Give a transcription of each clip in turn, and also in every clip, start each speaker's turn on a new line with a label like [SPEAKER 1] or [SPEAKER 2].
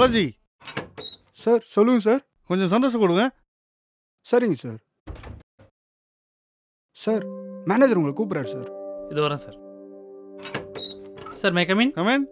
[SPEAKER 1] Balaji
[SPEAKER 2] sir சொல்லுங்க sir
[SPEAKER 1] கொஞ்சம் சந்தோஷம் கொடுங்க
[SPEAKER 2] சரிங்க சார் சார் மேனேஜர் உங்களை கூப்பிட்றாரு சார்
[SPEAKER 3] இது வரேன் sir sir may come in
[SPEAKER 1] come in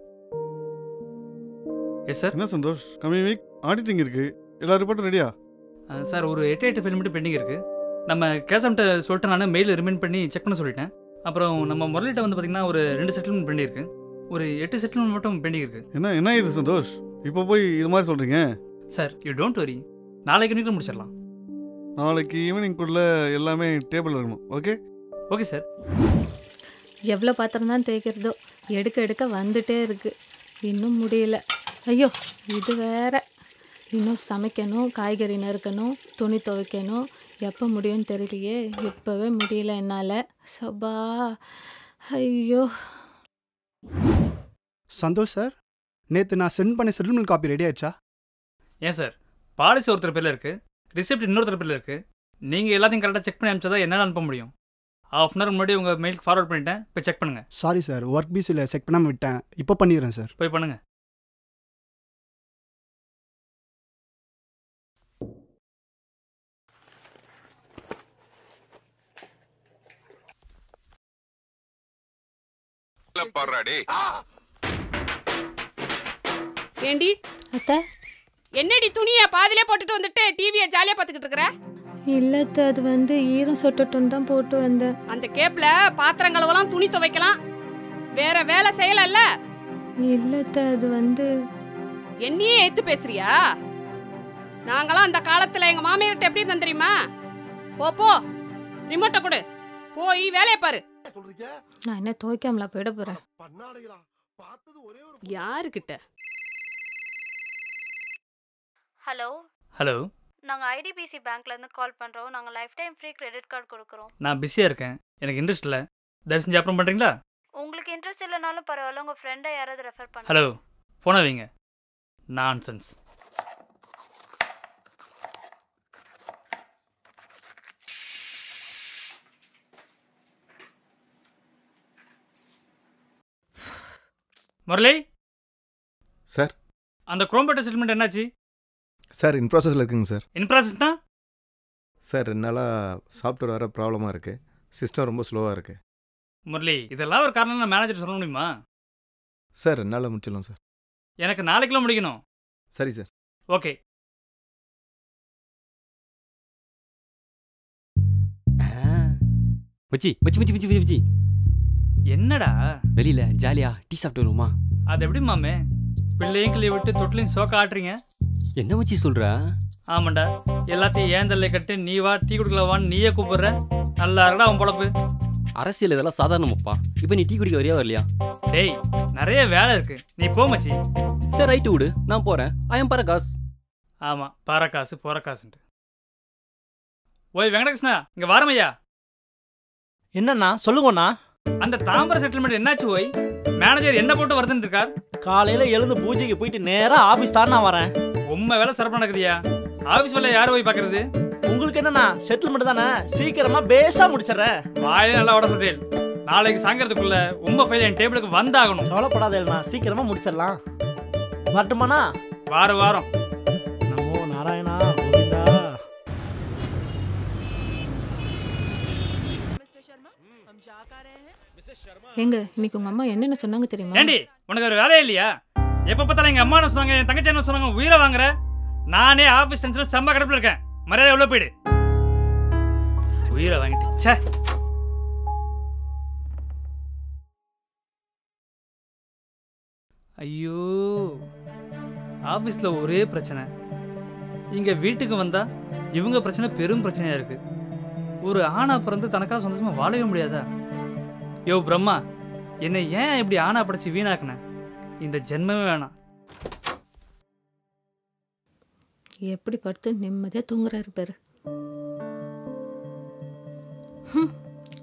[SPEAKER 3] yes sir
[SPEAKER 1] என்ன சந்தோஷ் கமிங் வீக் ஆடிட்டிங் இருக்கு எல்லா ரிப்போர்ட்டும் ரெடியா
[SPEAKER 3] சார் ஒரு எட்டு எட்டு ஃபைல் மட்டும் பெண்டிங் இருக்குது நம்ம கேசம்கிட்ட சொல்லிட்டு நான் மெயில் ரிமைண்ட் பண்ணி செக் பண்ண சொல்லிட்டேன் அப்புறம் நம்ம முரளிட்ட வந்து பார்த்தீங்கன்னா ஒரு ரெண்டு செட்டில்மெண்ட் பெண்டிங் இருக்கு ஒரு எட்டு செட்டில்மெண்ட் மட்டும் பெண்டிங் இருக்குது
[SPEAKER 1] என்ன என்ன இது சந்தோஷ் இப்போ போய் இது மாதிரி சொல்றீங்க
[SPEAKER 3] சார் யூ டோன்ட் வரி நாளைக்கு நீங்களும் முடிச்சிடலாம்
[SPEAKER 1] நாளைக்கு ஈவினிங்குள்ள எல்லாமே டேபிள் இருக்கணும் ஓகே
[SPEAKER 4] ஓகே சார் எவ்வளோ பாத்திரம் தான் தேய்க்கிறதோ எடுக்க எடுக்க வந்துட்டே இருக்கு இன்னும் முடியல ஐயோ இது வேற இன்னும் சமைக்கணும் காய்கறி நறுக்கணும் துணி துவைக்கணும் எப்போ முடியும்னு தெரியலையே இப்போவே முடியல என்னால் சபா ஐயோ
[SPEAKER 2] சந்தோஷ் சார் நேற்று நான் சென்ட் பண்ண செட்டில்மெண்ட் காப்பி ரெடி ஆயிடுச்சா
[SPEAKER 3] ஏன் சார் பாலிசி ஒருத்தர் பேரில் இருக்குது ரிசிப்ட் இன்னொருத்தர் பேரில் இருக்குது நீங்கள் எல்லாத்தையும் கரெக்டாக செக் பண்ணி அனுப்பிச்சா என்னால் அனுப்ப முடியும் ஹாஃப் அன் ஹவர் முன்னாடி உங்கள் மெயிலுக்கு ஃபார்வர்ட் பண்ணிட்டேன் போய் செக் பண்ணுங்கள்
[SPEAKER 2] சாரி சார் ஒர்க் பிஸியில் செக் பண்ணாமல் விட்டேன் இப்போ பண்ணிடுறேன் சார்
[SPEAKER 3] போய் பண்ணுங்கள்
[SPEAKER 5] பாடுறாடி
[SPEAKER 6] ஏண்டி
[SPEAKER 4] அத்தை
[SPEAKER 6] என்னடி துணியை பாதியிலே போட்டுட்டு வந்துட்டு டிவியை ஜாலியா பார்த்துக்கிட்டு இருக்கிற
[SPEAKER 4] இல்லத்த அது வந்து ஈரம் சொட்டட்டும் தான் போட்டு வந்தேன்
[SPEAKER 6] அந்த கேப்ல பாத்திரம் கழுவலாம் துணி துவைக்கலாம் வேற வேலை செய்யலல்ல
[SPEAKER 4] இல்லத்த அது வந்து
[SPEAKER 6] என்னையே ஏத்து பேசுறியா நாங்களாம் அந்த காலத்துல எங்க மாமியார்ட்ட எப்படி இருந்தோம் தெரியுமா போ போ ரிமோட்டை கொடு போய் வேலையை பாரு
[SPEAKER 4] நான் என்ன துவைக்காமலா போயிட போகிறேன்
[SPEAKER 6] யாருக்கிட்ட
[SPEAKER 7] ஹலோ
[SPEAKER 3] ஹலோ
[SPEAKER 7] நாங்கள் ஐடிபிசி பேங்க்லேருந்து கால் பண்ணுறோம் நாங்கள் lifetime free credit card கொடுக்குறோம்
[SPEAKER 3] நான் பிஸியாக இருக்கேன் எனக்கு இன்ட்ரெஸ்ட் இல்லை தயவு செஞ்சு அப்புறம் பண்ணுறீங்களா
[SPEAKER 7] உங்களுக்கு இன்ட்ரெஸ்ட் இல்லைனாலும் பரவாயில்ல உங்கள் ஃப்ரெண்டை யாராவது ரெஃபர் பண்ண
[SPEAKER 3] ஹலோ ஃபோனை வைங்க நான்சென்ஸ் முரளி
[SPEAKER 8] சார்
[SPEAKER 3] அந்த குரோம்பேட்டை செட்டில்மெண்ட் என்னாச்சு
[SPEAKER 8] சார் இன் ப்ராசஸில் இருக்குங்க சார்
[SPEAKER 3] இன் ப்ராசஸ் தான்
[SPEAKER 8] சார் ரெண்டு நாளாக சாஃப்ட்வேர் வர ப்ராப்ளமாக இருக்குது சிஸ்டம் ரொம்ப ஸ்லோவாக இருக்குது
[SPEAKER 3] முரளி இதெல்லாம் ஒரு காரணம் நான் மேனேஜர் சொல்ல முடியுமா
[SPEAKER 8] சார் ரெண்டு நாளில் முடிச்சிடலாம் சார்
[SPEAKER 3] எனக்கு நாளைக்குள்ள முடிக்கணும்
[SPEAKER 8] சரி சார்
[SPEAKER 3] ஓகே
[SPEAKER 9] மச்சி மச்சி மச்சி மச்சி மச்சி மச்சி
[SPEAKER 3] என்னடா
[SPEAKER 9] வெளியில ஜாலியா டீ சாப்பிட்டு வருமா
[SPEAKER 3] அது எப்படி மாமே பிள்ளையும் கிளியை விட்டு தொட்டிலையும் சோக்க ஆட்டுறீங்க
[SPEAKER 9] என்ன மச்சி சொல்ற
[SPEAKER 3] ஆமாண்டா எல்லாத்தையும் ஏன் தல்லை கட்டு நீ வா டீ குடிக்கலவான்னு நீயே கூப்பிடுற நல்லா இருக்கடா உன் பொழப்பு
[SPEAKER 9] அரசியல் இதெல்லாம் சாதாரணமாப்பா இப்போ நீ டீ குடிக்க வரியா வரலையா
[SPEAKER 3] டேய் நிறைய வேலை இருக்கு நீ போ மச்சி
[SPEAKER 9] சரி ரைட்டு விடு நான் போறேன் ஐயம் பரகாஸ்
[SPEAKER 3] ஆமா பாற காசு போற காசுன்ட்டு ஓய் வெங்கடகிருஷ்ணா இங்க வாரமையா
[SPEAKER 10] என்னண்ணா சொல்லுங்கண்ணா
[SPEAKER 3] அந்த தாம்பர செட்டில்மெண்ட் என்னாச்சு ஓய் மேனேஜர் என்ன போட்டு வருதுன்னு இருக்கார்
[SPEAKER 10] காலையில எழுந்து பூஜைக்கு போயிட்டு நேரா ஆபீஸ் தான் நான் வரேன்
[SPEAKER 3] உண்மை வேலை சிறப்பு நடக்குதியா ஆபீஸ் வேலை யார் போய் பாக்குறது
[SPEAKER 10] உங்களுக்கு என்னண்ணா செட்டில்மெண்ட் தானே சீக்கிரமா பேஸா முடிச்சிடுறேன்
[SPEAKER 3] வாயிலே நல்லா ஓட சொல்றேன் நாளைக்கு சாயங்காலத்துக்குள்ள உங்க ஃபைல் என் டேபிளுக்கு வந்தாகணும்
[SPEAKER 10] கவலைப்படாதேண்ணா சீக்கிரமா முடிச்சிடலாம் வரட்டுமாண்ணா
[SPEAKER 3] வாரம் வாரம்
[SPEAKER 10] நமோ நாராயணா கோவிந்தா
[SPEAKER 4] எங்க இன்னைக்கு உங்க அம்மா என்னென்ன சொன்னாங்க தெரியுமா
[SPEAKER 3] ஏண்டி உனக்கு ஒரு வேலையே இல்லையா எப்ப பார்த்தாலும் எங்க அம்மா என்ன சொன்னாங்க என் தங்கச்சி என்ன சொன்னாங்க உயிரை வாங்குற நானே ஆபீஸ் டென்ஷன்ல செம்ம கடப்புல இருக்கேன் மரியாதை உள்ள போயிடு உயிரை வாங்கிட்டு ச்சே ஐயோ ஆபீஸ்ல ஒரே பிரச்சனை இங்க வீட்டுக்கு வந்தா இவங்க பிரச்சனை பெரும் பிரச்சனையா இருக்கு ஒரு ஆணா பிறந்து தனக்கா சந்தோஷமா வாழவே முடியாதா யோ பிரம்மா என்னை ஏன் இப்படி ஆணா படைச்சு வீணாக்குன இந்த ஜென்மமே வேணாம்
[SPEAKER 4] எப்படி படுத்து நிம்மதியா தூங்குறாரு பாரு ஹம்.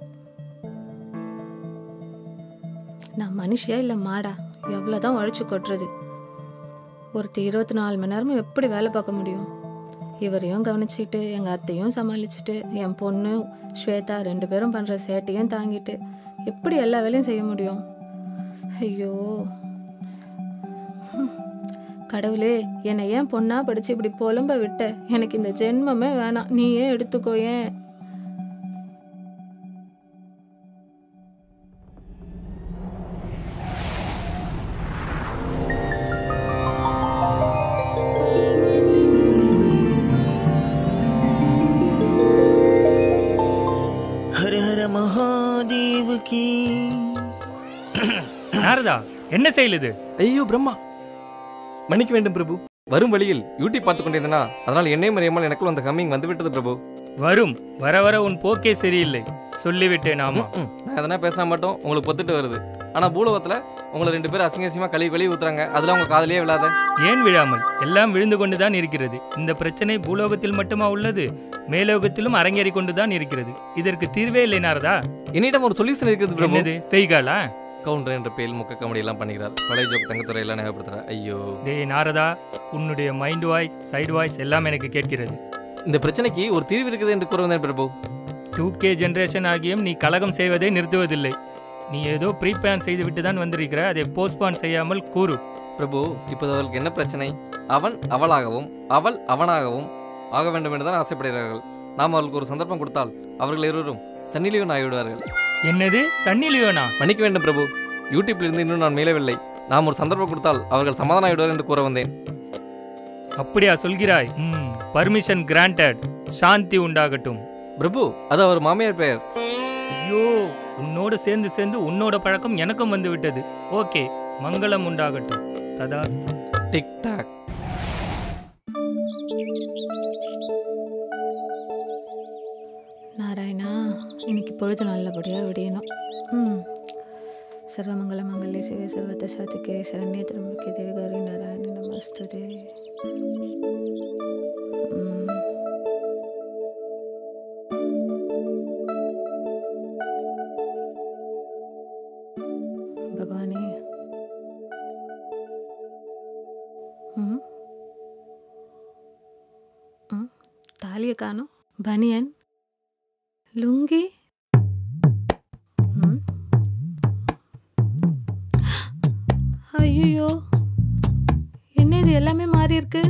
[SPEAKER 4] நான் மனுஷியா இல்லை மாடா எவ்வளோதான் உழைச்சி கொட்டுறது ஒருத்தர் இருபத்தி நாலு மணி நேரமும் எப்படி வேலை பார்க்க முடியும் இவரையும் கவனிச்சிட்டு எங்கள் அத்தையும் சமாளிச்சுட்டு என் பொண்ணு ஸ்வேதா ரெண்டு பேரும் பண்ணுற சேட்டையும் தாங்கிட்டு எப்படி எல்லா வேலையும் செய்ய முடியும் ஐயோ ஹம். கடவுளே என்னை ஏன் பொண்ணா படிச்சு இப்படி புலம்ப விட்ட எனக்கு இந்த ஜென்மமே வேணாம் நீயே எடுத்துக்கோ ஏன்
[SPEAKER 5] ஹர ஹர மகாதேவ கீ
[SPEAKER 11] நாரதா என்ன செயலுது
[SPEAKER 9] ஐயோ பிரம்மா மன்னிக்க வேண்டும் பிரபு வரும் வழியில் யூடியூப் பார்த்து கொண்டிருந்தனா அதனால் என்னை மறியாமல் எனக்குள் அந்த ஹம்மிங் வந்துவிட்டது பிரபு
[SPEAKER 11] வரும் வர வர உன் போக்கே சரியில்லை சொல்லிவிட்டேன் ஆமா
[SPEAKER 9] ம், நான் எதனா பேசினா மட்டும் உங்களுக்கு பொத்துட்டு வருது ஆனால் பூலோகத்தில் உங்களை ரெண்டு பேரும் அசிங்க அசிங்கமாக கழுவி கழுவி ஊத்துறாங்க அதெல்லாம் உங்க காதலியே விழாத
[SPEAKER 11] ஏன் விழாமல் எல்லாம் விழுந்து கொண்டுதான் இருக்கிறது இந்த பிரச்சனை பூலோகத்தில் மட்டுமா உள்ளது மேலோகத்திலும் அரங்கேறி கொண்டுதான் இருக்கிறது இதற்கு தீர்வே இல்லை நாரதா
[SPEAKER 9] என்னிடம் ஒரு சொல்யூஷன் இருக்கிறது பிரபு
[SPEAKER 11] என்னது பெய்காலா
[SPEAKER 9] கவுண்டர் என்ற பேரில் முக்க காமெடி எல்லாம் பண்ணிக்கிறார் பழைய ஜோக் தங்கத்துறை எல்லாம் ஞாபகப்படுத்துறார் ஐயோ
[SPEAKER 11] டேய் நாரதா உன்னுடைய மைண்ட் வாய்ஸ் சைடு வாய்ஸ் எல்லாம் எனக்கு கேட்கிறது
[SPEAKER 9] இந்த பிரச்சனைக்கு ஒரு தீர்வு இருக்குது என்று கூற வந்தேன் பிரபு
[SPEAKER 11] டூ கே ஜென்ரேஷன் ஆகியும் நீ கலகம் செய்வதை நிறுத்துவதில்லை நீ ஏதோ ப்ரீ பிளான் செய்து விட்டு தான் வந்திருக்கிற அதை போஸ்ட்பான் செய்யாமல் கூறு
[SPEAKER 9] பிரபு இப்போது அவர்களுக்கு என்ன பிரச்சனை அவன் அவளாகவும் அவள் அவனாகவும் ஆக வேண்டும் என்று தான் ஆசைப்படுகிறார்கள் நாம் அவர்களுக்கு ஒரு சந்தர்ப்பம் கொடுத்தால் அவர்கள் இருவரும் சன்னிலியோன் ஆகிவிடுவார்கள்
[SPEAKER 11] என்னது சன்னி லியோனா
[SPEAKER 9] மன்னிக்க வேண்டும் பிரபு யூடியூப்ல இருந்து இன்னும் நான் மீளவில்லை நாம் ஒரு சந்தர்ப்பம் கொடுத்தால் அவர்கள் சமாதானம் ஆகிவிடுவார்கள் என்று கூற வந்தேன்
[SPEAKER 11] அப்படியா சொல்கிறாய் ம் பர்மிஷன் கிராண்டட் சாந்தி உண்டாகட்டும்
[SPEAKER 9] பிரபு அது அவர் மாமியார் பெயர்
[SPEAKER 11] ஐயோ உன்னோடு சேர்ந்து சேர்ந்து உன்னோட பழக்கம் எனக்கும் வந்து விட்டது ஓகே மங்களம் உண்டாகட்டும் ததாஸ்து
[SPEAKER 9] டிக் டாக்
[SPEAKER 4] நாராயணா இன்னைக்கு பொழுது நல்லபடியாக விடியணும் ம் சர்வமங்கல மங்கல்ய சிவே சர்வத்த சாத்திகே சரண்யே திரம்பகே தேவகாரி நாராயண நமஸ்துதே ம். பகவானே ம் ம் தாலியை காணும் பனியன் லுங்கி ம். ஐயோ என்ன இது எல்லாமே மாறி இருக்கு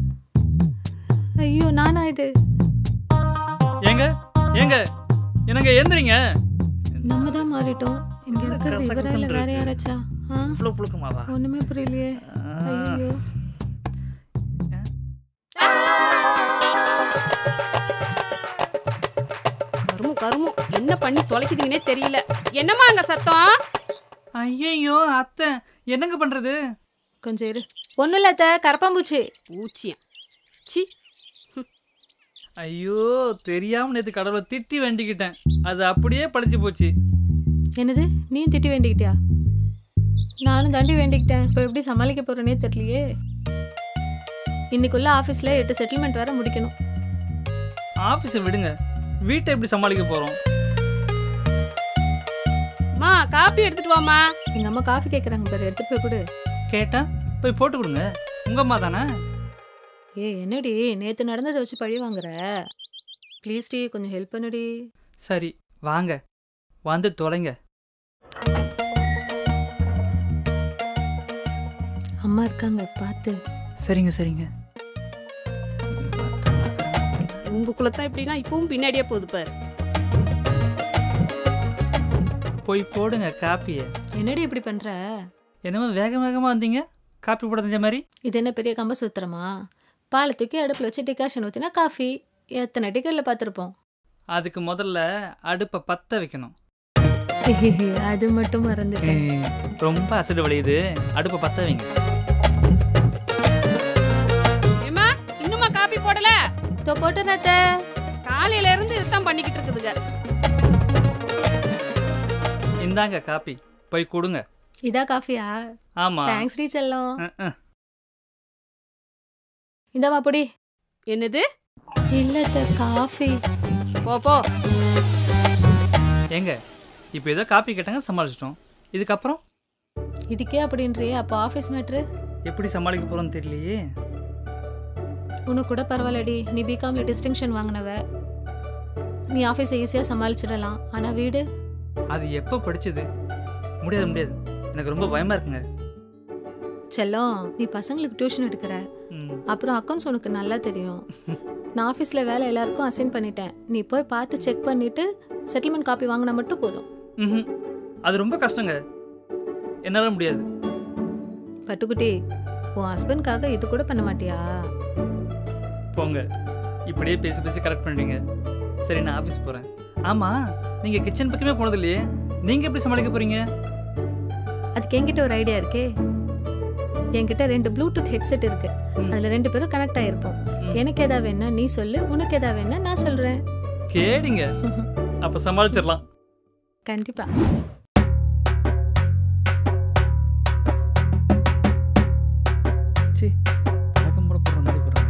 [SPEAKER 4] ஐயோ நானா இது
[SPEAKER 3] ஏங்க ஏங்க என்னங்க எந்திரிங்க
[SPEAKER 4] நம்ம தான் மாறிட்டோம் இங்க இருக்கிறது
[SPEAKER 3] கச
[SPEAKER 4] இவரா இல்ல
[SPEAKER 3] கசன்னு
[SPEAKER 4] வேற
[SPEAKER 3] இருக்கு.
[SPEAKER 4] யாராச்சா ஆ?
[SPEAKER 3] இவ்வளோ புழுக்கமாவா
[SPEAKER 4] ஒண்ணுமே புரியலையே ஐயோ
[SPEAKER 6] கருமம் கருமம் என்ன பண்ணி தொலைக்குதுங்கன்னே தெரியல என்னம்மா அங்க சத்தம்
[SPEAKER 3] ஐயையோ அத்தை என்னங்க பண்றது
[SPEAKER 4] கொஞ்சம் இரு ஒண்ணும் இல்ல அத்தை கரப்பாம்பூச்சி
[SPEAKER 6] பூச்சியம் சி
[SPEAKER 3] ஐயோ தெரியாம நேத்து கடவுளை திட்டி வேண்டிக்கிட்டேன் அது அப்படியே பழிச்சு போச்சு
[SPEAKER 4] என்னது நீ திட்டி வேண்டிக்கிட்டியா நானும் தாண்டி வேண்டிக்கிட்டேன் இப்போ எப்படி சமாளிக்க போறேனே தெரியலையே இன்னைக்குள்ள ஆஃபீஸில் எட்டு செட்டில்மெண்ட் வேற முடிக்கணும்
[SPEAKER 3] ஆஃபீஸை விடுங்க வீட்டை எப்படி சமாளிக்க போறோம்
[SPEAKER 6] மா காப்பி எடுத்துட்டு வாமா
[SPEAKER 4] எங்கள் அம்மா காஃபி கேட்குறாங்க பாரு எடுத்துட்டு போய் கொடு
[SPEAKER 3] கேட்டா போய் போட்டு கொடுங்க உங்க அம்மா தானே
[SPEAKER 4] ஏ என்னடி நேற்று நடந்ததை வச்சு பழி வாங்குற ப்ளீஸ் டி கொஞ்சம் ஹெல்ப் பண்ணுடி
[SPEAKER 3] சரி வாங்க வந்து தொலைங்க
[SPEAKER 4] அம்மா இருக்காங்க பார்த்து
[SPEAKER 3] சரிங்க சரிங்க
[SPEAKER 6] உங்களுக்குள்ள தான் எப்படின்னா இப்பவும் பின்னாடியே போகுது பாரு
[SPEAKER 3] போய் போடுங்க காப்பியை
[SPEAKER 4] என்னடி இப்படி பண்ற
[SPEAKER 3] என்னமோ வேக வேகமா வந்தீங்க காப்பி போட தெரிஞ்ச மாதிரி
[SPEAKER 4] இது என்ன பெரிய கம்ப சுத்திரமா பாலை தூக்கி அடுப்பில் வச்சு டிகாஷன் ஊற்றினா காஃபி எத்தனை டிக்கெட்டில் பார்த்துருப்போம்
[SPEAKER 3] அதுக்கு முதல்ல அடுப்பை பத்த வைக்கணும்
[SPEAKER 4] அது மட்டும் மறந்துட்டேன்
[SPEAKER 3] ரொம்ப அசடு வலியுது அடுப்பை பத்த வைங்க
[SPEAKER 6] ஏமா இன்னுமா காப்பி போடல
[SPEAKER 4] தோ போட்டுறத்த
[SPEAKER 6] காலையில இருந்து இதுதான் பண்ணிக்கிட்டு இருக்குதுங்க
[SPEAKER 3] இந்தாங்க காப்பி போய் கொடுங்க
[SPEAKER 4] இதா காஃபியா
[SPEAKER 3] ஆமா
[SPEAKER 4] தேங்க்ஸ் டி செல்லம்
[SPEAKER 3] அஹ், அஹ்.
[SPEAKER 4] இந்தாம்மா பொடி
[SPEAKER 6] என்னது
[SPEAKER 4] இல்லத்த காஃபி
[SPEAKER 6] போ போ
[SPEAKER 3] ஏங்க இப்போ ஏதோ காப்பி கேட்டாங்க சமாளிச்சிட்டோம் இதுக்கப்புறம்
[SPEAKER 4] இதுக்கே அப்படின்றியே அப்போ ஆஃபீஸ் மேட்ரு
[SPEAKER 3] எப்படி சமாளிக்க போறோம்னு தெரியலையே
[SPEAKER 4] உனக்கு கூட பரவாயில்லடி நீ பிகாம்ல டிஸ்டிங்ஷன் வாங்கினவ நீ ஆஃபீஸை ஈஸியாக சமாளிச்சிடலாம் ஆனால் வீடு
[SPEAKER 3] அது எப்போ படிச்சது முடியாது முடியாது எனக்கு ரொம்ப பயமா இருக்குங்க
[SPEAKER 4] செல்லம் நீ பசங்களுக்கு டியூஷன் எடுக்கிற
[SPEAKER 3] ம்.
[SPEAKER 4] அப்புறம் அக்கௌண்ட்ஸ் உனக்கு நல்லா தெரியும் நான் ஆஃபீஸில் வேலை எல்லாருக்கும் அசைன் பண்ணிட்டேன் நீ போய் பார்த்து செக் பண்ணிட்டு செட்டில்மெண்ட் காப்பி வாங்கினா மட்டும் போதும்
[SPEAKER 3] ம்ஹும். அது ரொம்ப கஷ்டங்க என்னால் முடியாது
[SPEAKER 4] பட்டுக்குட்டி உன் ஹஸ்பண்ட்காக இது கூட பண்ண மாட்டியா
[SPEAKER 3] போங்க இப்படியே பேசி பேசி கரெக்ட் பண்ணிடுங்க சரி நான் ஆஃபீஸ் போகிறேன் ஆமாம் நீங்கள் கிச்சன் பக்கமே போனது இல்லையே நீங்கள் எப்படி சமாளிக்க போகிறீங்க
[SPEAKER 4] அதுக்கு என்கிட்ட ஒரு ஐடியா இருக்கே என்கிட்ட ரெண்டு ப்ளூடூத் ஹெட்செட் இருக்கு அதில் ரெண்டு பேரும் கனெக்ட் ஆகிருப்போம் எனக்கு எதா வேணா நீ சொல்லு உனக்கு எதா வேணா நான் சொல்கிறேன்
[SPEAKER 3] கேடிங்க அப்போ சமாளிச்சிடலாம்
[SPEAKER 4] கண்டிப்பா
[SPEAKER 3] சி பழக்கம் போல போடுற மாதிரி போடுறாங்க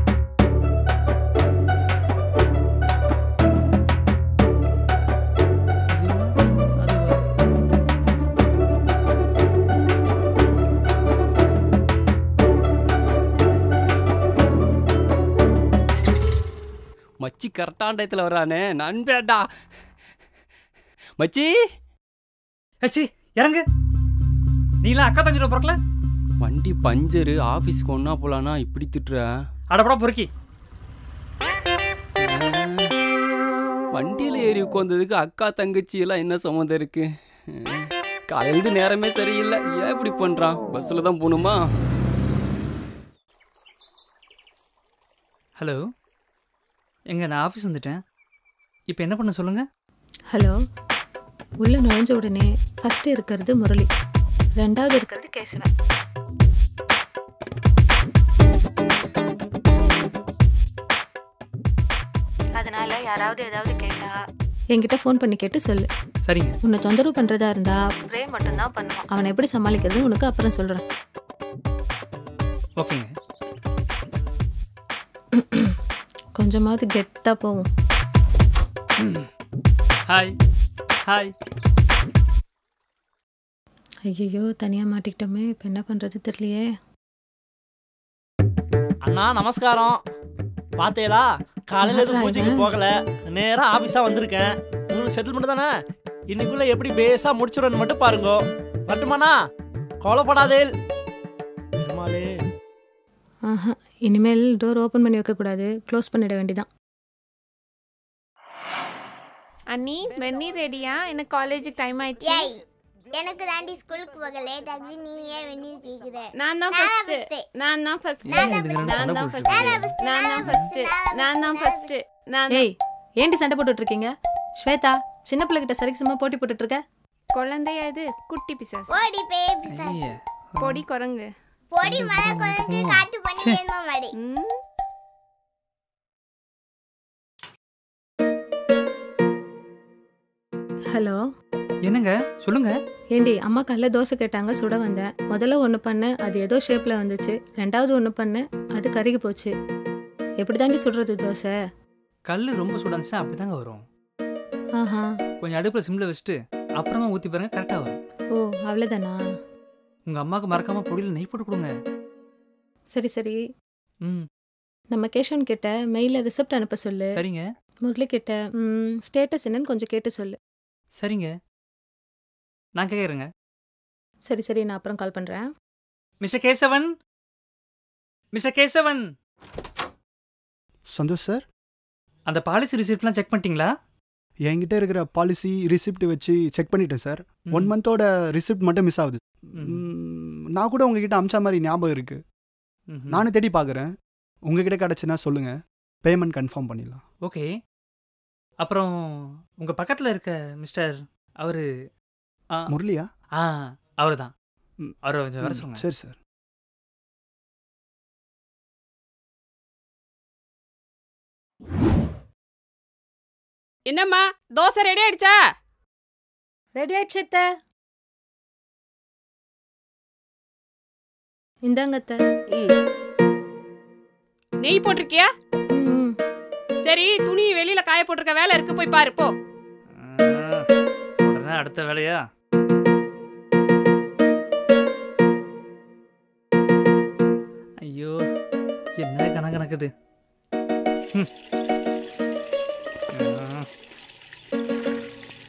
[SPEAKER 12] மச்சி கரெக்டான டயத்தில் வரானே நண்பேடா மச்சி
[SPEAKER 3] ஏச்சி இறங்கு நீலாம் அக்கா தஞ்சிட்டு பிறக்கல
[SPEAKER 12] வண்டி பஞ்சரு ஆஃபீஸ்க்கு ஒன்றா போலானா இப்படி திட்டுற
[SPEAKER 3] அடப்படா பொறுக்கி
[SPEAKER 12] வண்டியில் ஏறி உட்காந்ததுக்கு அக்கா தங்கச்சி எல்லாம் என்ன சம்மந்தம் இருக்கு காலையிலேருந்து நேரமே சரியில்லை ஏன் இப்படி பண்ணுறான் பஸ்ஸில் தான் போகணுமா
[SPEAKER 3] ஹலோ எங்க நான் ஆஃபீஸ் வந்துட்டேன் இப்போ என்ன பண்ண சொல்லுங்க
[SPEAKER 4] ஹலோ உள்ள நுழைஞ்ச உடனே ஃபர்ஸ்ட் இருக்கிறது முரளி ரெண்டாவது இருக்கிறது கேசவன் அதனால யாராவது ஏதாவது கேட்டா என்கிட்ட ஃபோன் பண்ணி கேட்டு சொல்லு
[SPEAKER 3] சரிங்க
[SPEAKER 4] உன்னை தொந்தரவு பண்றதா இருந்தா ப்ரே மட்டும்தான் பண்ணுவான் அவனை எப்படி சமாளிக்கிறது உனக்கு அப்புறம் சொல்றேன்
[SPEAKER 3] ஓகேங்க
[SPEAKER 4] கொஞ்சமாவது கெத்தா போவோம்
[SPEAKER 3] ஹாய் ஹாய்
[SPEAKER 4] ஐயோ தனியா மாட்டிக்கிட்டோமே இப்போ என்ன பண்றது தெரியலையே
[SPEAKER 10] அண்ணா நமஸ்காரம் பார்த்தேலா காலையில எதுவும்
[SPEAKER 4] யார்ரா
[SPEAKER 10] பூஜைக்கு
[SPEAKER 4] இவன்?
[SPEAKER 10] போகல நேரா ஆபீஸா வந்திருக்கேன் உங்களுக்கு செட்டில்மெண்ட் தானே இன்னைக்குள்ள எப்படி பேஸா முடிச்சிடுறேன்னு மட்டும் பாருங்க வரட்டுமாண்ணா கவலைப்படாதேல் பெருமாளே
[SPEAKER 4] ஆஹா இனிமேல் டோர் ஓப்பன் பண்ணி வைக்கக்கூடாது க்ளோஸ் பண்ணிட வேண்டியதான்
[SPEAKER 13] அண்ணி வெந்நீர் ரெடியா எனக்கு காலேஜுக்கு டைம் ஆயிடுச்சு
[SPEAKER 14] ஏய் எனக்கு தாண்டி ஸ்கூலுக்கு போக லேட் ஆகுது நீ ஏன் வெந்நீர் கேக்குற
[SPEAKER 13] நான் தான் ஃபர்ஸ்ட் நான் தான் ஃபர்ஸ்ட்
[SPEAKER 14] நான் தான்
[SPEAKER 13] நான் தான்
[SPEAKER 14] first.
[SPEAKER 13] ஃபர்ஸ்ட் நான் தான் ஃபர்ஸ்ட் நான் தான் ஃபர்ஸ்ட் நான்
[SPEAKER 4] ஏய் ஏண்டி சண்டை போட்டுட்டு இருக்கீங்க ஸ்வேதா சின்ன பிள்ளைகிட்ட சரிசமா போட்டி போட்டுட்டு இருக்க
[SPEAKER 13] குழந்தையா இது குட்டி பிசாஸ்
[SPEAKER 14] ஓடி பேய் பிசாசு
[SPEAKER 13] பொடி குரங்கு
[SPEAKER 14] பொடி மர குழந்தை காட்டு பண்ணி ஏமா மாடி
[SPEAKER 4] ஹலோ
[SPEAKER 3] என்னங்க சொல்லுங்க
[SPEAKER 4] ஏண்டி அம்மா காலைல தோசை கேட்டாங்க சுட வந்தேன் முதல்ல ஒன்று பண்ணேன் அது ஏதோ ஷேப்பில் வந்துச்சு ரெண்டாவது ஒன்று பண்ணேன் அது கருகி போச்சு எப்படி தாண்டி சுடுறது தோசை
[SPEAKER 3] கல் ரொம்ப சுடாந்துச்சுன்னா அப்படி தாங்க வரும்
[SPEAKER 4] ஆஹா
[SPEAKER 3] கொஞ்சம் அடுப்பில் சிம்மில் வச்சுட்டு அப்புறமா ஊற்றி பாருங்க கரெக்டாக வரும்
[SPEAKER 4] ஓ அவ்வளோதானா
[SPEAKER 3] உங்கள் அம்மாவுக்கு மறக்காம பொடியில் நெய் போட்டு கொடுங்க
[SPEAKER 4] சரி சரி
[SPEAKER 3] ம்
[SPEAKER 4] நம்ம கேஷவன் கிட்ட மெயிலில் ரிசப்ட் அனுப்ப சொல்லு
[SPEAKER 3] சரிங்க
[SPEAKER 4] முரளி கிட்ட ஸ்டேட்டஸ் என்னன்னு கொஞ்சம் கேட்டு சொல்லு
[SPEAKER 3] சரிங்க நான் கேட்குறேங்க
[SPEAKER 4] சரி சரி நான் அப்புறம் கால் பண்ணுறேன்
[SPEAKER 3] mister Kesavan mister Kesavan
[SPEAKER 2] Santhosh sir
[SPEAKER 3] அந்த பாலிசி ரிசிப்ட்லாம் செக் பண்ணிட்டீங்களா
[SPEAKER 2] என்கிட்ட இருக்கிற பாலிசி ரிசிப்ட் வச்சு செக் பண்ணிட்டேன் சார்
[SPEAKER 3] ம்.
[SPEAKER 2] ஒன் மந்தோட ரிசிப்ட் மட்டும் மிஸ் ஆகுது ம், நான் கூட உங்ககிட்ட அமிச்ச மாதிரி ஞாபகம் இருக்கு
[SPEAKER 3] ம்ஹும்.
[SPEAKER 2] நானும் தேடி பார்க்குறேன் உங்ககிட்ட கிடச்சுன்னா சொல்லுங்க பேமெண்ட் கன்ஃபார்ம் பண்ணிடலாம்
[SPEAKER 3] ஓகே அப்புறம் உங்கள் பக்கத்தில் இருக்க மிஸ்டர் அவரு ஆ,
[SPEAKER 2] முரளியா
[SPEAKER 3] ஆ அவர் தான் அவரை கொஞ்சம் வர
[SPEAKER 2] ம்,
[SPEAKER 3] சொல்லுங்க
[SPEAKER 2] சரி சார்
[SPEAKER 6] என்னம்மா தோசை ரெடி ஆயிடுச்சா
[SPEAKER 4] ரெடி ஆயிடுச்சு அத்தை இந்தாங்க அத்தை
[SPEAKER 6] நெய் போட்டிருக்கியா சரி துணி வெளியில காய போட்டிருக்க வேலை இருக்கு போய் பாரு போ
[SPEAKER 3] உடனே அடுத்த வேலையா ஐயோ என்ன கணக்கு கணக்குது ம். ஆ.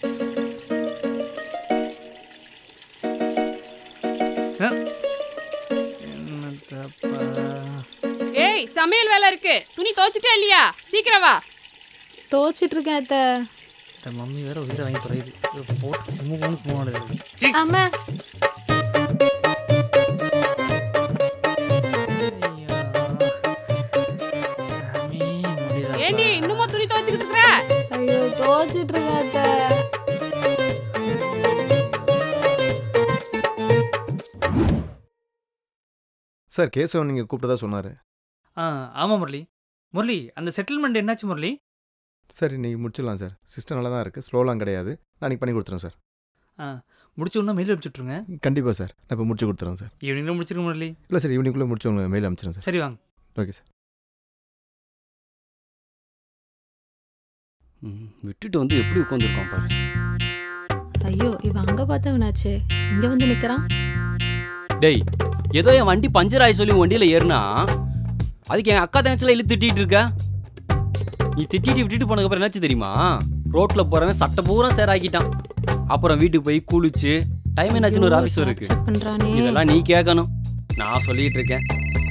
[SPEAKER 3] ஆ.
[SPEAKER 6] சமையல் வேலை இருக்கு துணி துவைச்சிட்டே இல்லையா சீக்கிரம் வா
[SPEAKER 4] துவைச்சிட்டு இருக்கேன் அத்தை
[SPEAKER 3] இந்த மம்மி வேற உயிரை வாங்கி தொலையுது இதை போட்டு கும்பு கும்பு போனது
[SPEAKER 4] அம்மா
[SPEAKER 6] ஏண்டி இன்னுமா துணி துவைச்சிக்கிட்டு இருக்கிற
[SPEAKER 4] ஐயோ துவைச்சிட்டு இருக்கேன் அத்தை
[SPEAKER 8] சார் கேசவன் நீங்கள் கூப்பிட்டதா சொன்னார்
[SPEAKER 3] ஆ ஆமாம் முரளி முரளி அந்த செட்டில்மெண்ட் என்னாச்சு முரளி
[SPEAKER 8] சார் இன்னைக்கு முடிச்சிடலாம் சார் சிஸ்டம் நல்லா தான் இருக்குது ஸ்லோலாம் கிடையாது நாளைக்கு பண்ணி கொடுத்துறேன் சார்
[SPEAKER 3] ஆ முடிச்ச உடனே மெயில் அனுப்பிச்சுட்ருங்க
[SPEAKER 8] கண்டிப்பாக சார் நான் இப்போ முடிச்சு கொடுத்துறேன் சார்
[SPEAKER 3] ஈவினிங்கில் முடிச்சிருக்க முரளி
[SPEAKER 8] இல்லை சார் ஈவினிங்குள்ளே முடிச்சு உங்களுக்கு மெயில் அனுப்பிச்சிடுறேன் சார்
[SPEAKER 3] சரி வாங்க
[SPEAKER 8] ஓகே சார்
[SPEAKER 12] ம், விட்டுட்டு வந்து எப்படி உட்காந்துருக்கான் பாரு
[SPEAKER 4] ஐயோ இவன் அங்க பார்த்தவனாச்சே இங்க வந்து நிக்கிறான்
[SPEAKER 12] டேய் ஏதோ என் வண்டி பஞ்சர் ஆகி சொல்லி வண்டியில் ஏறுனா அதுக்கு என் அக்கா தங்கச்சில இழுத்து திட்டிட்டு இருக்க நீ திட்டிட்டு விட்டுட்டு போனதுக்கப்புறம் என்னாச்சு தெரியுமா ரோட்ல போறவன் சட்டை பூரா சேர் ஆக்கிட்டான் அப்புறம் வீட்டுக்கு போய் குளிச்சு டைம் என்னாச்சுன்னு ஒரு
[SPEAKER 4] ஐயோ,
[SPEAKER 12] ஆஃபீஸ் இருக்கு
[SPEAKER 4] torture பண்றானே.
[SPEAKER 12] இதெல்லாம் நீ கேட்கணும் நான் சொல்லிட்டு இருக்கேன்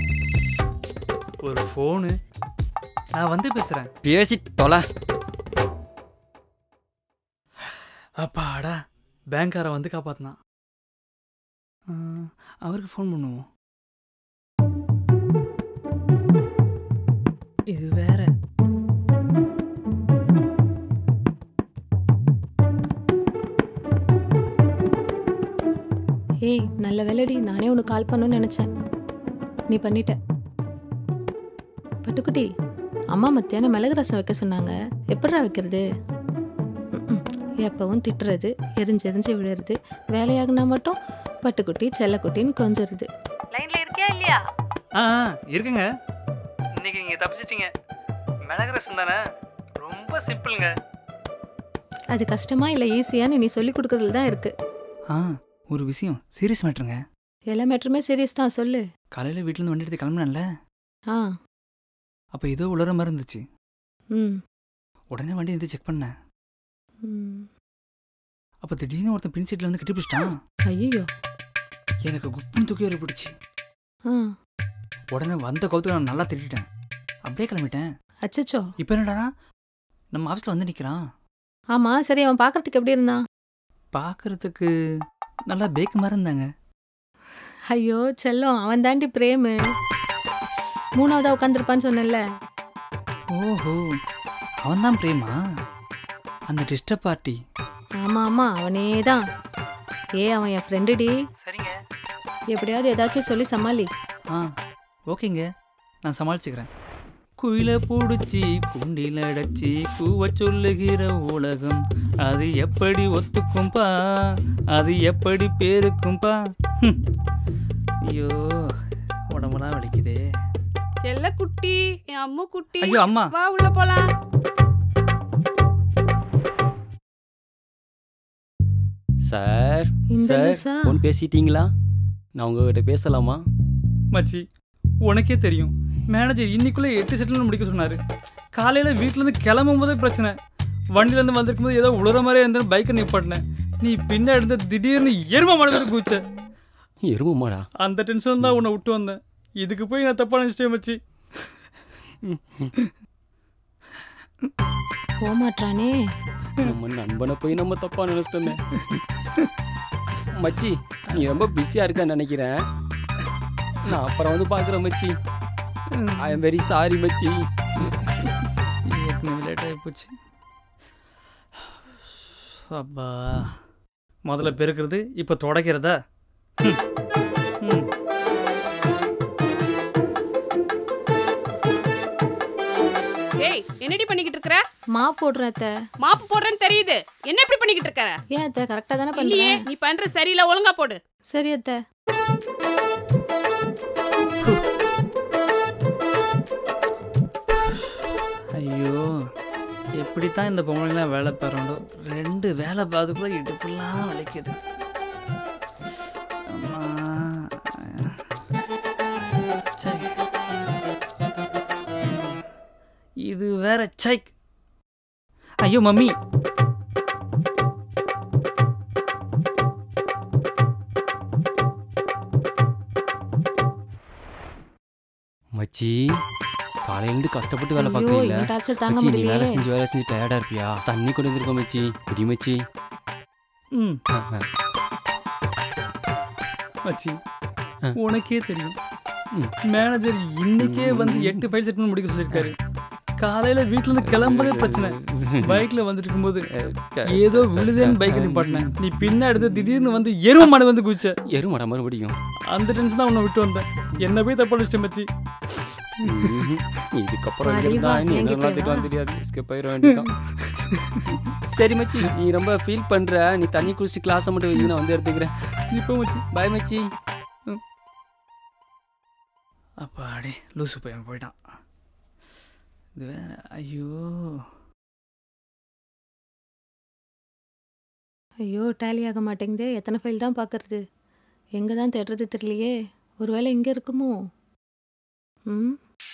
[SPEAKER 3] ஒரு ஃபோனு நான் வந்து பேசுகிறேன்
[SPEAKER 12] பேசி தொலை
[SPEAKER 3] அப்பாடா பேங்க்காரன் வந்து காப்பாத்தினான் ஆ, அவருக்கு ஃபோன் பண்ணுவோம் இது வேற
[SPEAKER 4] ஏய் நல்ல வேலைடி நானே உனக்கு கால் பண்ணணும்னு நினைச்சேன் நீ பண்ணிட்ட பட்டுக்குட்டி அம்மா மத்தியானம் மிளகு ரசம் வைக்க சொன்னாங்க எப்படிடா வைக்கிறது ம்ம். எப்பவும் திட்டுறது எரிஞ்சு எரிஞ்சு விழுறது வேலையாகுனா மட்டும் பட்டுக்குட்டி செல்லக்குட்டின்னு கொஞ்சிருது லைன்ல இருக்கியா இல்லையா
[SPEAKER 3] ஆ ஆ, இருக்குங்க இன்னைக்கு நீங்கள் தப்பிச்சிட்டீங்க மிளகு ரசம் தானே ரொம்ப சிம்பிளுங்க
[SPEAKER 4] அது கஷ்டமா இல்லை ஈஸியான்னு நீ சொல்லி கொடுக்கறதுல தான் இருக்கு
[SPEAKER 3] ஆ ஒரு விஷயம் சீரியஸ் மேட்ருங்க
[SPEAKER 4] எல்லா மேட்டருமே சீரியஸ் தான் சொல்லு
[SPEAKER 3] காலையில் வீட்டிலேருந்து வண்டி எடுத்து கிளம்புனேன்ல
[SPEAKER 4] ஆ
[SPEAKER 3] அப்போ ஏதோ உலர மாதிரி இருந்துச்சு
[SPEAKER 4] ம்
[SPEAKER 3] உடனே வண்டி எடுத்து செக் பண்ணேன்
[SPEAKER 4] ம்
[SPEAKER 3] அப்போ திடீர்னு ஒருத்தன் பின் சீட்டில் வந்து கட்டி பிடிச்சிட்டான்
[SPEAKER 4] ஐயோ
[SPEAKER 3] எனக்கு குப்புன்னு தூக்கி வர பிடிச்சி
[SPEAKER 4] ஆ
[SPEAKER 3] உடனே வந்த கவுத்துக்கு நான் நல்லா திட்டிட்டேன் அப்படியே கிளம்பிட்டேன்
[SPEAKER 4] அச்சச்சோ
[SPEAKER 3] இப்போ என்னடானா நம்ம ஆஃபீஸில் வந்து நிற்கிறான்
[SPEAKER 4] ஆமா சரி அவன் பார்க்கறதுக்கு எப்படி இருந்தான்
[SPEAKER 3] பார்க்கறதுக்கு நல்லா பேக்கு மாதிரி இருந்தாங்க
[SPEAKER 4] ஐயோ செல்லம் அவன் தாண்டி பிரேமு மூணாவதா உட்காந்துருப்பான்னு சொன்னேன்ல
[SPEAKER 3] ஓஹோ அவன் தான் பிரேமா அந்த டிஸ்டர்ப் பார்ட்டி
[SPEAKER 4] ஆமா ஆமா அவனே தான் ஏ அவன் என் ஃப்ரெண்டுடி
[SPEAKER 3] சரிங்க
[SPEAKER 4] எப்படியாவது ஏதாச்சும் சொல்லி சமாளி
[SPEAKER 3] ஆ ஓகேங்க நான் சமாளிச்சுக்கிறேன் குயில பூடிச்சி குண்டில அடைச்சி கூவ சொல்லுகிற உலகம் அது எப்படி ஒத்துக்கும்பா அது எப்படி பேருக்கும்பா ஹம். ஐயோ உடம்பெல்லாம் வலிக்குதே
[SPEAKER 6] செல்ல குட்டி என் அம்மு குட்டி
[SPEAKER 3] ஐயோ, அம்மா.
[SPEAKER 6] வா உள்ள போலாம்
[SPEAKER 12] சார்
[SPEAKER 4] இந்த
[SPEAKER 12] சார்
[SPEAKER 4] லூசா?
[SPEAKER 12] ஃபோன் பேசிட்டீங்களா நான் உங்ககிட்ட பேசலாமா
[SPEAKER 3] மச்சி உனக்கே தெரியும் மேனேஜர் இன்னைக்குள்ளே எட்டு செட்டில் முடிக்க சொன்னார் காலையில் வீட்டிலேருந்து கிளம்பும் போதே பிரச்சனை வண்டியிலேருந்து வந்திருக்கும் போது ஏதோ உழுற மாதிரியே இருந்தாலும் பைக்கை நிப்பாட்டினேன் நீ பின்னாடி இருந்து திடீர்னு எரும மழை குதிச்ச
[SPEAKER 12] எருமமாடா
[SPEAKER 3] அந்த டென்ஷன் தான் உன்னை விட்டு வந்தேன் இதுக்கு போய் நான் தப்பா நினைச்சிட்டேன் மச்சி
[SPEAKER 4] போமாட்டானே
[SPEAKER 12] நம்ம நண்பனை போய் நம்ம தப்பா நினைச்சிட்டோமே மச்சி நீ ரொம்ப பிஸியா இருக்கன்னு நினைக்கிறேன் நான் அப்புறம் வந்து பார்க்குறேன் மச்சி ஐ எம் வெரி சாரி மச்சி
[SPEAKER 3] லேட் ஆகி போச்சு அப்பா முதல்ல பெருக்கிறது இப்போ தொடக்கிறதா ம். ம்.
[SPEAKER 6] ஏய் என்னடி பண்ணிக்கிட்டு இருக்கற
[SPEAKER 4] மா போடுறேன் அத்தை
[SPEAKER 6] மாப்பு போடுறேன்னு தெரியுது என்ன இப்படி பண்ணிக்கிட்டு இருக்கற
[SPEAKER 4] ஏன் அத்தை கரெக்டா தானே
[SPEAKER 6] இல்லையே
[SPEAKER 4] பண்றேன்
[SPEAKER 6] நீ பண்ற சரியில்லை ஒழுங்கா போடு
[SPEAKER 4] சரி அத்தை
[SPEAKER 3] ஐயோ எப்படி தான் இந்த பொம்பளைங்களாம் வேலை பெறண்டோ ரெண்டு வேலை பார்த்துக்குள்ள இடுப்புலாம் வலிக்குது அம்மா. சை. இது வேற சை ஐயோ மம்மி
[SPEAKER 12] மச்சி காலையிலேருந்து கஷ்டப்பட்டு வேலை
[SPEAKER 4] ஐயோ,
[SPEAKER 12] பார்க்குறீங்கள
[SPEAKER 4] இந்த torture தாங்க
[SPEAKER 12] மச்சி நீ வேலை
[SPEAKER 4] முடியலையே.
[SPEAKER 12] செஞ்சு வேலை செஞ்சு டயர்டாக இருப்பியா தண்ணி கொண்டு வந்திருக்கோம் மச்சி குடி மச்சி
[SPEAKER 3] ம் மச்சி உனக்கே தெரியும் மேனேஜர் இன்னைக்கே வந்து எட்டு ஃபைல் செட் பண்ணி முடிக்க சொல்லியிருக்காரு காலையில வீட்ல இருந்து கிளம்புறதே பிரச்சனை பைக்ல வந்துட்டு இருக்கும்போது ஏதோ விழுதேன்னு பைக் நிப்பாட்டினேன் நீ பின்னாடி எடுத்து திடீர்னு வந்து எரும மாடு வந்து குதிச்ச
[SPEAKER 12] எருமடா மறுபடியும்
[SPEAKER 3] அந்த டென்ஷன் தான் உன்னை விட்டு வந்தேன் என்ன போய் தப்பு அடிச்சிட்டேன் மச்சி
[SPEAKER 12] ம்ஹும். இதுக்கப்புறம்
[SPEAKER 3] சரி,
[SPEAKER 12] இங்க இருந்தா
[SPEAKER 3] வா,
[SPEAKER 12] நீ
[SPEAKER 3] என்கிட்ட
[SPEAKER 12] என்னெல்லாம்
[SPEAKER 3] வா.
[SPEAKER 12] திட்டுவான்னு தெரியாது எஸ்கேப் ஆயிட வேண்டியதான் சரி மச்சி நீ ரொம்ப ஃபீல் பண்ற நீ தண்ணி குடிச்சிட்டு கிளாஸை மட்டும் வை, நான் வந்து எடுத்துக்கிறேன்
[SPEAKER 3] இப்போ மச்சி
[SPEAKER 12] பாய் மச்சி
[SPEAKER 3] அப்பாடி லூசு பையன் போயிட்டான் இது வேற ஐயோ
[SPEAKER 4] ஐயோ டேலி ஆக மாட்டேங்குதே எத்தனை ஃபைல் தான் பார்க்கறது எங்கே தான் தேடுறது தெரியலையே ஒருவேளை இங்கே இருக்குமோ ம்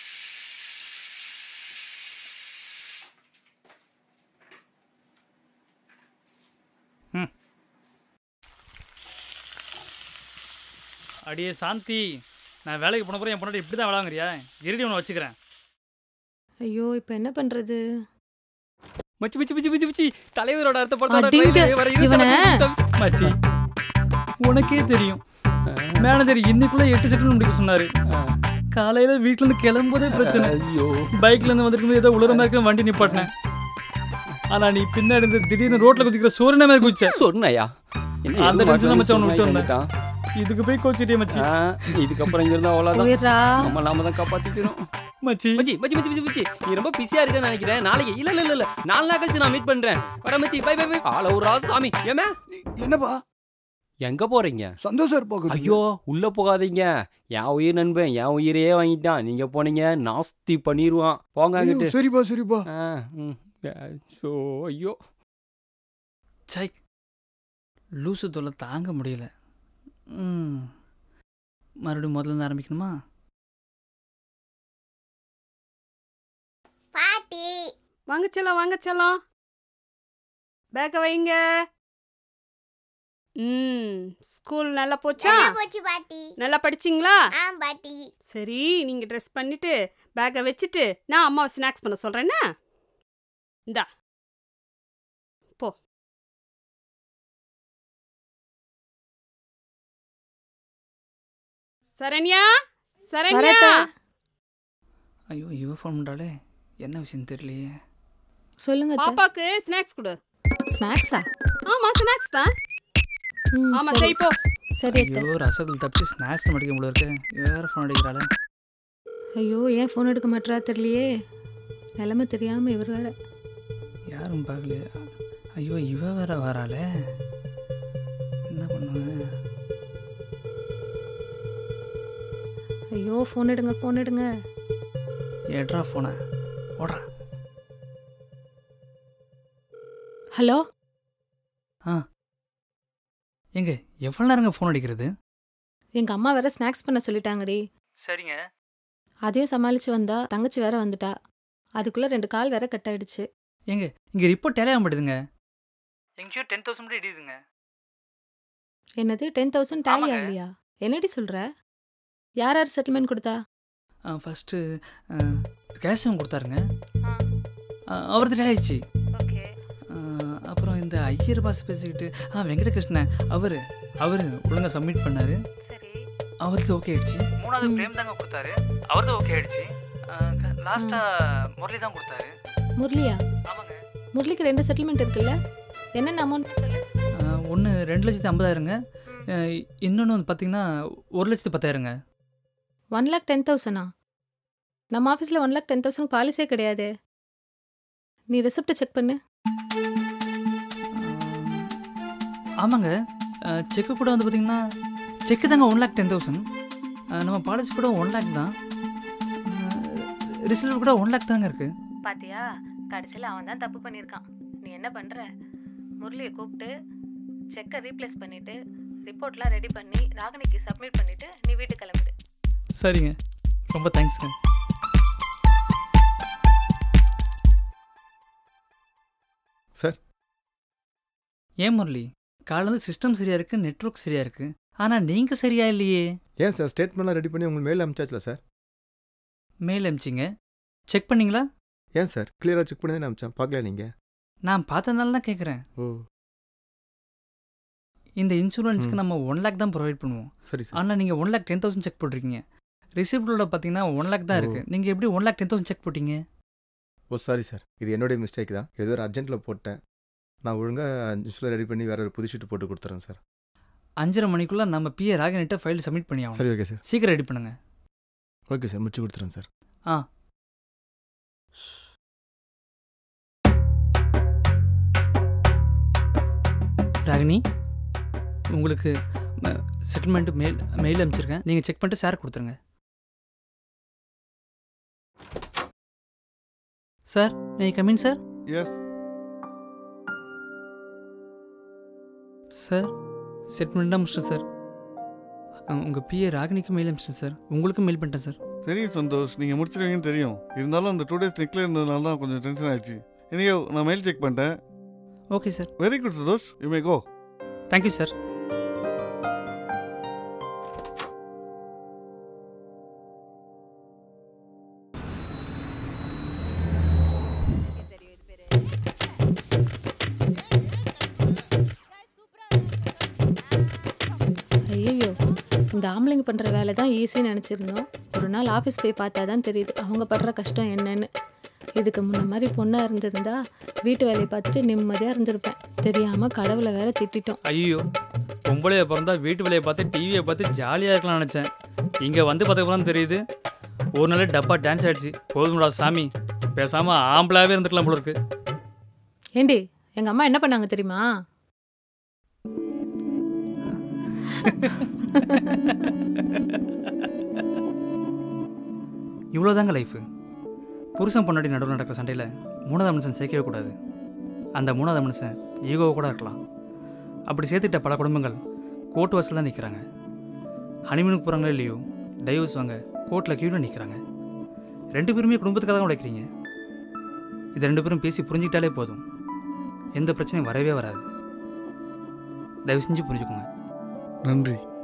[SPEAKER 3] அடியே சாந்தி நான் வேலைக்கு போன பிறகு என் பொண்ணாட்டி இப்படி தான் விளாங்குறியா இருடி உன்னை வச்சுக்கிறேன்
[SPEAKER 4] ஐயோ இப்போ என்ன பண்ணுறது
[SPEAKER 12] மச்சி மச்சி மச்சி மச்சி மச்சி தலைவரோட அடுத்த படத்தோட
[SPEAKER 4] அடிங்க.
[SPEAKER 12] trailer வர இரு
[SPEAKER 4] இவனை.
[SPEAKER 12] தளபதி.
[SPEAKER 3] மச்சி உனக்கே தெரியும் மேனேஜர் இன்னைக்குள்ள எட்டு செட்டு முடிக்க சொன்னாரு காலையில வீட்ல இருந்து கிளம்பும்போதே பிரச்சனை
[SPEAKER 12] ஐயோ
[SPEAKER 3] பைக்ல இருந்து வந்திருக்கும் ஏதோ உலக மாதிரி வண்டி நிப்பாட்டினேன் ஆனா நீ பின்னாடி இருந்து திடீர்னு ரோட்ல குதிக்கிற சூரியன மாதிரி குதிச்ச
[SPEAKER 12] சொன்னையா என்ன
[SPEAKER 3] அந்த
[SPEAKER 12] எருமை
[SPEAKER 3] டென்ஷன்
[SPEAKER 12] மாட்டு
[SPEAKER 3] மச்சான் உன்னை விட்டு
[SPEAKER 12] சொன்னாய்
[SPEAKER 3] வந்தேன்
[SPEAKER 12] வந்துட்டான்.
[SPEAKER 3] இதுக்கு போய் கோச்சிட்டே மச்சி
[SPEAKER 12] ஆ, இதுக்கப்புறம் இங்க இருந்தா அவ்வளவுதான்
[SPEAKER 4] போயிடுறா.
[SPEAKER 12] நம்ம நாம தான் காப்பாத்திக்கிறோம்
[SPEAKER 3] மச்சி
[SPEAKER 12] மச்சி மச்சி மச்சி மச்சி மச்சி நீ ரொம்ப பிஸியா இருக்கன்னு நினைக்கிறேன் நாளைக்கு இல்ல இல்ல இல்ல இல்ல நாலு நாள் கழிச்சு நான் மீட் பண்றேன் வர மச்சி பை பை பை ஆள ஒரு சாமி ஏமே
[SPEAKER 2] என்னப்பா
[SPEAKER 12] எங்க போறீங்க
[SPEAKER 2] சந்தோஷம் போகுது
[SPEAKER 12] ஐயோ உள்ள போகாதீங்க என் உயிர் நண்பன் என் உயிரையே வாங்கிட்டான் நீங்க போனீங்க நாஸ்தி பண்ணிடுவான் போங்க
[SPEAKER 2] ஐயோ,
[SPEAKER 12] அங்கிட்டு
[SPEAKER 2] சரிப்பா சரிப்பா
[SPEAKER 12] ஆ, ம். ஐயோ, ஐயோ
[SPEAKER 3] சை லூசு தொல்லை தாங்க முடியல ம் மறுபடியும் முதல்ல இருந்து ஆரம்பிக்கணுமா
[SPEAKER 14] பாட்டி
[SPEAKER 6] வாங்க செல்லம் வாங்க செல்லம் பேக்கை வைங்க ம் ஸ்கூல் நல்லா போச்சா
[SPEAKER 14] நல்லா போச்சு பாட்டி
[SPEAKER 6] நல்லா படிச்சிங்களா
[SPEAKER 14] ஆ பாட்டி
[SPEAKER 6] சரி நீங்கள் ட்ரெஸ் பண்ணிட்டு பேக்கை வச்சுட்டு நான் அம்மாவை ஸ்நாக்ஸ் பண்ண சொல்கிறேன்னா இந்தா போ சரண்யா சரண்யா
[SPEAKER 4] வரேத்தா.
[SPEAKER 3] ஐயோ இவ ஃபோன் பண்ணுறாளே என்ன விஷயம் தெரியலையே
[SPEAKER 4] சொல்லுங்க அத்தை.
[SPEAKER 6] பாப்பாக்கு ஸ்நாக்ஸ் கொடு
[SPEAKER 4] ஸ்நாக்ஸா
[SPEAKER 6] ஆமா ஸ்நாக்ஸ் தான்
[SPEAKER 4] ம்,
[SPEAKER 6] ஆமா
[SPEAKER 4] சரி.
[SPEAKER 6] சரி போ
[SPEAKER 4] சரி அத்தை.
[SPEAKER 3] ஐயோ ரசத்தில் தப்பிச்சு ஸ்நாக்ஸ் முடிக்க முடியல இருக்கு இவ வேற ஃபோன் அடிக்கிறாளே
[SPEAKER 4] ஐயோ ஏன் ஃபோன் எடுக்க மாட்டா தெரியலையே நிலைமை தெரியாம இவர் வேற
[SPEAKER 3] யாரும் பார்க்கலையே ஐயோ இவ வேற வராளே என்ன பண்ணுவேன்
[SPEAKER 4] ஐயோ ஃபோன் எடுங்க ஃபோன் எடுங்க
[SPEAKER 3] ஏட்ரா ஃபோனை ஓடுறா
[SPEAKER 4] ஹலோ
[SPEAKER 3] ஆ எங்க எவ்வளோ நேரங்க ஃபோன் அடிக்கிறது
[SPEAKER 4] எங்க அம்மா வேற ஸ்நாக்ஸ் பண்ண சொல்லிட்டாங்கடி
[SPEAKER 3] சரிங்க
[SPEAKER 4] அதையும் சமாளிச்சு வந்தா தங்கச்சி வேற வந்துட்டா அதுக்குள்ள ரெண்டு கால் வேற கட் ஆயிடுச்சு
[SPEAKER 3] எங்க இங்கே ரிப்போர்ட் டேலே ஆகப்படுதுங்க எங்கேயோ டென் தௌசண்ட் மட்டும் இடியுதுங்க
[SPEAKER 4] என்னது டென் தௌசண்ட் டேலி
[SPEAKER 3] ஆமாங்க.
[SPEAKER 4] ஆகலையா என்னடி சொல்ற யார் யார் செட்டில்மெண்ட் கொடுத்தா
[SPEAKER 3] ஃபஸ்ட்டு கேஷம் கொடுத்தாருங்க அவரது டேலே ஆயிடுச்சு ஆ, அப்புறம் இந்த ஐயர் பாஸ் பேசிக்கிட்டு ஆ வெங்கடகிருஷ்ணன் அவர் அவர் ஒழுங்கா சப்மிட் பண்ணாரு அவரது ஓகே ஆயிடுச்சு மூணாவது பிரேம் தாங்க கொடுத்தாரு அவரது ஓகே ஆயிடுச்சு லாஸ்டா முரளி தான் கொடுத்தாரு
[SPEAKER 4] முரளியா முரளிக்கு ரெண்டு செட்டில்மெண்ட் இருக்குல்ல என்னென்ன அமௌண்ட் சொல்லு
[SPEAKER 3] ஒன்று ரெண்டு லட்சத்தி ஐம்பதாயிரங்க இன்னொன்று வந்து பார்த்தீங்கன்னா ஒரு லட்சத்து பத்தாயிரங்க
[SPEAKER 4] ஒன் லேக் டென் தௌசண்டா நம்ம ஆஃபீஸில் ஒன் லேக் டென் தௌசண்ட் பாலிசியே கிடையாது நீ ரிசிப்டை செக் பண்ணு
[SPEAKER 3] ஆமாங்க செக்கு கூட வந்து பார்த்தீங்கன்னா செக்கு தாங்க ஒன் லேக் டென் தௌசண்ட் நம்ம பாலிசி கூட ஒன் லேக் தான் ரிசல்ட் கூட ஒன் லேக் தாங்க இருக்குது
[SPEAKER 4] பாத்தியா கடைசியில் அவன் தான் தப்பு பண்ணியிருக்கான் நீ என்ன பண்ணுற முரளியை கூப்பிட்டு செக்கை ரீப்ளேஸ் பண்ணிவிட்டு ரிப்போர்ட்லாம் ரெடி பண்ணி ராகினிக்கு சப்மிட் பண்ணிவிட்டு நீ வீட்டுக்கு கிளம்பிடு
[SPEAKER 3] சரிங்க ரொம்ப தேங்க்ஸ்ங்க
[SPEAKER 8] சார்
[SPEAKER 3] ஏன் முரளி காலேருந்து சிஸ்டம் சரியா இருக்கு நெட்வொர்க் சரியா இருக்கு ஆனா நீங்க சரியா இல்லையே
[SPEAKER 8] ஏன் சார் ஸ்டேட்மெண்ட்லாம் ரெடி பண்ணி உங்களுக்கு மெயில் அனுப்பிச்சாச்சுல சார்
[SPEAKER 3] மெயில் அனுப்பிச்சிங்க செக் பண்ணீங்களா
[SPEAKER 8] ஏன் சார் கிளியராக செக் பண்ணி தான் அமிச்சேன் பார்க்கல நீங்கள்
[SPEAKER 3] நான் பார்த்ததுனால தான் கேட்குறேன்
[SPEAKER 8] ஓ
[SPEAKER 3] இந்த இன்சூரன்ஸ்க்கு
[SPEAKER 8] ம்.
[SPEAKER 3] நம்ம ஒன் லேக் தான் ப்ரொவைட் பண்ணுவோம்
[SPEAKER 8] சரி சார்
[SPEAKER 3] ஆனால் நீங்கள் one lakh ten thousand check போட்டிருக்கீங்க ரிசிப்டோட பார்த்தீங்கன்னா ஒன் லேக் தான்
[SPEAKER 8] ஓ.
[SPEAKER 3] இருக்குது நீங்கள் எப்படி one lakh ten thousand check போட்டீங்க
[SPEAKER 8] ஓ சாரி சார் இது என்னுடைய மிஸ்டேக் தான் ஏதோ ஒரு அர்ஜென்ட்டில் போட்டேன் நான் ஒழுங்காக நியூஸில் ரெடி பண்ணி வேற ஒரு புது ஷீட் போட்டு கொடுத்துறேன் சார்
[SPEAKER 3] அஞ்சரை மணிக்குள்ளே நம்ம பிஏ ராகனிட்ட ஃபைல் சப்மிட் பண்ணி ஆகணும்
[SPEAKER 8] சரி ஓகே சார்
[SPEAKER 3] சீக்கிரம் ரெடி பண்ணுங்க
[SPEAKER 8] ஓகே சார் முடிச்சு கொடுத்துறேன் சார்
[SPEAKER 3] ஆ ராகினி உங்களுக்கு செட்டில்மெண்ட் மெயில் மெயில் அனுப்பிச்சிருக்கேன் நீங்கள் செக் பண்ணிட்டு சார் கொடுத்துருங்க sir may come in sir
[SPEAKER 1] yes
[SPEAKER 3] sir செட்டில்மெண்ட்டாக முடிச்சிட்டேன் சார் உங்கள் பிஏ ராகினிக்கு மெயில் அனுப்பிச்சிட்டேன் சார் உங்களுக்கும் மெயில் பண்ணிட்டேன் சார்
[SPEAKER 1] தெரியும் சந்தோஷ் நீங்கள் முடிச்சிருவீங்கன்னு தெரியும் இருந்தாலும் அந்த டூ டேஸ் நெக்கில் இருந்ததுனால தான் கொஞ்சம் டென்ஷன் ஆயிடுச்சு எனியோ நான் மெயில் செக் பண்ணிட்டேன்
[SPEAKER 3] okay sir
[SPEAKER 1] very good Santhosh you may go
[SPEAKER 3] thank you sir
[SPEAKER 4] ஐயோ இந்த ஆம்பளைங்க பண்ணுற வேலை தான் ஈஸின்னு நினச்சிருந்தோம் ஒரு நாள் ஆஃபீஸ் போய் பார்த்தா தான் தெரியுது அவங்க படுற கஷ்டம் என்னன்னு இதுக்கு முன்ன மாதிரி பொண்ணாக இருந்திருந்தா வீட்டு வேலையை பார்த்துட்டு நிம்மதியாக இருந்திருப்பேன் தெரியாமல் கடவுளை வேற திட்டிட்டோம்
[SPEAKER 3] ஐயோ பொம்பளைய பிறந்தா வீட்டு வேலையை பார்த்து டிவியை பார்த்து ஜாலியாக இருக்கலாம் நினச்சேன் இங்கே வந்து பார்த்தப்பறம் தெரியுது ஒரு நாள் டப்பா டான்ஸ் ஆயிடுச்சு போதும்டா சாமி பேசாமல் ஆம்பளாவே இருந்துக்கலாம் போல இருக்கு
[SPEAKER 4] ஏண்டி எங்கள் அம்மா என்ன பண்ணாங்க தெரியுமா
[SPEAKER 3] இவ்வளோதாங்க லைஃபு புருஷன் பொண்டாட்டி நடுவில் நடக்கிற சண்டையில் மூணாவது மனுஷன் சேர்க்கவே கூடாது அந்த மூணாவது மனுஷன் ஈகோவை கூட இருக்கலாம் அப்படி சேர்த்துக்கிட்ட பல குடும்பங்கள் கோர்ட் வாசல் தான் நிற்கிறாங்க ஹனிமூனுக்கு போகிறாங்களோ இல்லையோ டைவர்ஸ் வாங்க கோர்ட்டில் கியூவில் நிற்கிறாங்க ரெண்டு பேருமே குடும்பத்துக்காக தான் உழைக்கிறீங்க இது ரெண்டு பேரும் பேசி புரிஞ்சுக்கிட்டாலே போதும் எந்த பிரச்சனையும் வரவே வராது தயவு செஞ்சு புரிஞ்சுக்கோங்க
[SPEAKER 1] நன்றி